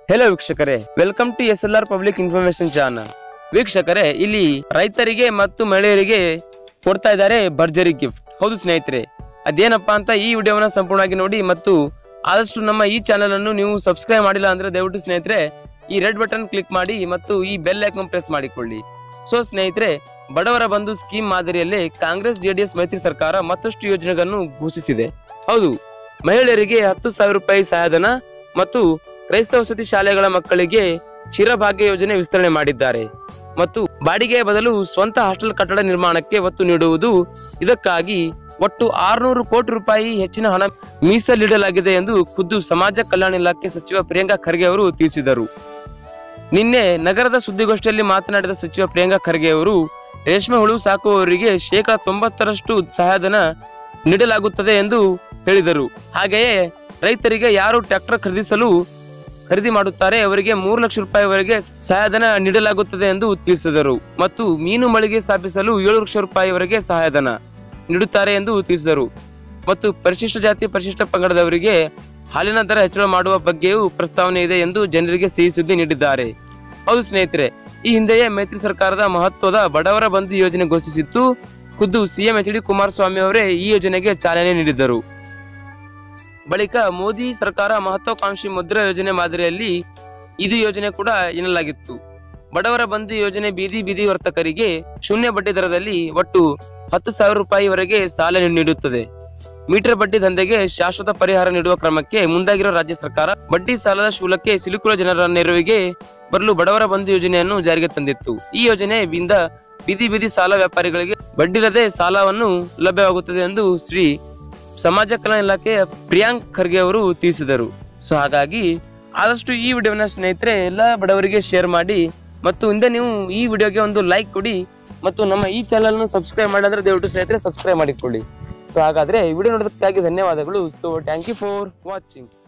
hello ವೀಕ್ಷಕರೇ welcome to S L R public information channel ವೀಕ್ಷಕರೇ ಇಲ್ಲಿ ರೈತರಿಗೆ ಮತ್ತು ಮಹಿಳೆಯರಿಗೆ ಕೊಡ್ತಾ ಇದ್ದಾರೆ ಭರ್ಜರಿ ಗಿಫ್ಟ್ ಹೌದು ಸ್ನೇಹಿತರೆ ಅದೇನಪ್ಪಾ ಅಂತ ಈ ವಿಡಿಯೋವನ್ನ ಸಂಪೂರ್ಣವಾಗಿ ನೋಡಿ ಮತ್ತು ಆದಷ್ಟು ನಮ್ಮ ಈ ಚಾನಲ್ ಅನ್ನು ನೀವು ಸಬ್ಸ್ಕ್ರೈಬ್ ಮಾಡಿಲ್ಲ ಅಂದ್ರೆ ದಯವಿಟ್ಟು ಸ್ನೇಹಿತರೆ ಈ ರೆಡ್ ಬಟನ್ ಕ್ಲಿಕ್ ಮಾಡಿ ಮತ್ತು ಈ ಬೆಲ್ ಐಕಾನ್ ಪ್ರೆಸ್ ಮಾಡಿಕೊಳ್ಳಿ ಸೊ ಸ್ನೇಹಿತರೆ ಬಡವರ ಬಂಧು ಸ್ಕೀಮ್ ಮಾದರಿಯಲ್ಲಿ ಕಾಂಗ್ರೆಸ್ ಜೆಡಿಎಸ್ ಮೈತ್ರಿ ಸರ್ಕಾರ ಮತ್ತಷ್ಟು ಯೋಜನೆಗಳನ್ನು ಘೋಷಿಸಿದೆ ಹೌದು ಮಹಿಳೆಯರಿಗೆ ಹತ್ತು ಸಾವಿರ ರೂಪಾಯಿ ಸಹಾಯಧನ ಮತ್ತು ಕ್ರೈಸ್ತ ವಸತಿ ಶಾಲೆಗಳ ಮಕ್ಕಳಿಗೆ ಕ್ಷೀರಭಾಗ್ಯ ಯೋಜನೆ ವಿಸ್ತರಣೆ ಮಾಡಿದ್ದಾರೆ ಮತ್ತು ಬಾಡಿಗೆಯ ಬದಲು ಸ್ವಂತ ಹಾಸ್ಟೆಲ್ ಕಟ್ಟಡ ನಿರ್ಮಾಣಕ್ಕೆ ಒತ್ತು ನೀಡುವುದು ಇದಕ್ಕಾಗಿ ಒಟ್ಟು ಆರುನೂರು ಕೋಟಿ ರೂಪಾಯಿ ಹೆಚ್ಚಿನ ಹಣ ಮೀಸಲಿಡಲಾಗಿದೆ ಎಂದು ಖುದ್ದು ಸಮಾಜ ಕಲ್ಯಾಣ ಇಲಾಖೆ ಸಚಿವ ಪ್ರಿಯಾಂಕಾ ಖರ್ಗೆ ಅವರು ತಿಳಿಸಿದರು ನಿನ್ನೆ ನಗರದ ಸುದ್ದಿಗೋಷ್ಠಿಯಲ್ಲಿ ಮಾತನಾಡಿದ ಸಚಿವ ಪ್ರಿಯಾಂಕಾ ಖರ್ಗೆ ಅವರು ರೇಷ್ಮೆ ಹುಳು ಸಾಕುವವರಿಗೆ ಶೇಕಡ ತೊಂಬತ್ತರಷ್ಟು ಸಹಾಯಧನ ನೀಡಲಾಗುತ್ತದೆ ಎಂದು ಹೇಳಿದರು ಹಾಗೆಯೇ ರೈತರಿಗೆ ಯಾರು ಟ್ರ್ಯಾಕ್ಟರ್ ಖರೀದಿಸಲು ಖರೀದಿ ಮಾಡುತ್ತಾರೆ ಅವರಿಗೆ ಮೂರು ಲಕ್ಷ ರೂಪಾಯಿವರೆಗೆ ಸಹಾಯಧನ ನೀಡಲಾಗುತ್ತದೆ ಎಂದು ತಿಳಿಸಿದರು ಮತ್ತು ಮೀನು ಮಳಿಗೆ ಸ್ಥಾಪಿಸಲು ಏಳು ಲಕ್ಷ ರೂಪಾಯಿವರೆಗೆ ಸಹಾಯಧನ ನೀಡುತ್ತಾರೆ ಎಂದು ತಿಳಿಸಿದರು ಮತ್ತು ಪರಿಶಿಷ್ಟ ಜಾತಿ ಪರಿಶಿಷ್ಟ ಪಂಗಡದವರಿಗೆ ಹಾಲಿನ ದರ ಹೆಚ್ಚಳ ಮಾಡುವ ಬಗ್ಗೆಯೂ ಪ್ರಸ್ತಾವನೆ ಇದೆ ಎಂದು ಜನರಿಗೆ ಸಿಹಿ ಸುದ್ದಿ ನೀಡಿದ್ದಾರೆ ಹೌದು ಸ್ನೇಹಿತರೆ ಈ ಹಿಂದೆಯೇ ಮೈತ್ರಿ ಸರ್ಕಾರದ ಮಹತ್ವದ ಬಡವರ ಬಂಧು ಯೋಜನೆ ಘೋಷಿಸಿತ್ತು ಖುದ್ದು ಸಿಎಂ ಎಚ್ ಡಿ ಕುಮಾರಸ್ವಾಮಿ ಅವರೇ ಈ ಯೋಜನೆಗೆ ಚಾಲನೆ ನೀಡಿದ್ದರು ಬಳಿಕ ಮೋದಿ ಸರ್ಕಾರ ಮಹತ್ವಾಕಾಂಕ್ಷಿ ಮುದ್ರಾ ಯೋಜನೆ ಮಾದರಿಯಲ್ಲಿ ಇದು ಯೋಜನೆ ಕೂಡ ಎನ್ನಲಾಗಿತ್ತು ಬಡವರ ಬಂಧು ಯೋಜನೆ ಬೀದಿ ಬೀದಿ ವರ್ತಕರಿಗೆ ಶೂನ್ಯ ಬಡ್ಡಿ ದರದಲ್ಲಿ ಒಟ್ಟು ಹತ್ತು ಸಾವಿರ ರೂಪಾಯಿವರೆಗೆ ಸಾಲ ನೀಡುತ್ತದೆ ಮೀಟರ್ ಬಡ್ಡಿ ದಂಧೆಗೆ ಶಾಶ್ವತ ಪರಿಹಾರ ನೀಡುವ ಕ್ರಮಕ್ಕೆ ಮುಂದಾಗಿರುವ ರಾಜ್ಯ ಸರ್ಕಾರ ಬಡ್ಡಿ ಸಾಲದ ಶೂಲಕ್ಕೆ ಸಿಲುಕುವ ಜನರ ನೆರವಿಗೆ ಬರಲು ಬಡವರ ಬಂಧು ಯೋಜನೆಯನ್ನು ಜಾರಿಗೆ ತಂದಿತ್ತು ಈ ಯೋಜನೆಯಿಂದ ಬೀದಿ ಬೀದಿ ಸಾಲ ವ್ಯಾಪಾರಿಗಳಿಗೆ ಬಡ್ಡಿಲ್ಲದೆ ಸಾಲವನ್ನು ಲಭ್ಯವಾಗುತ್ತದೆ ಎಂದು ಶ್ರೀ ಸಮಾಜ ಕಲ್ಯಾಣ ಇಲಾಖೆಯ ಪ್ರಿಯಾಂಕ್ ಖರ್ಗೆ ಅವರು ತಿಳಿಸಿದರು ಸೊ ಹಾಗಾಗಿ ಆದಷ್ಟು ಈ ವಿಡಿಯೋನ ಸ್ನೇಹಿತರೆ ಎಲ್ಲ ಬಡವರಿಗೆ ಶೇರ್ ಮಾಡಿ ಮತ್ತು ಹಿಂದೆ ನೀವು ಈ ವಿಡಿಯೋಗೆ ಒಂದು ಲೈಕ್ ಕೊಡಿ ಮತ್ತು ನಮ್ಮ ಈ ಚಾನಲ್ ಸಬ್ಸ್ಕ್ರೈಬ್ ಮಾಡಿದ್ರೆ ದಯವಿಟ್ಟು ಸ್ನೇಹಿತರೆ ಸಬ್ಸ್ಕ್ರೈಬ್ ಮಾಡಿಕೊಳ್ಳಿ ಸೊ ಹಾಗಾದ್ರೆ ಈ ವಿಡಿಯೋ ನೋಡೋದಕ್ಕಾಗಿ ಧನ್ಯವಾದಗಳು so thank you for watching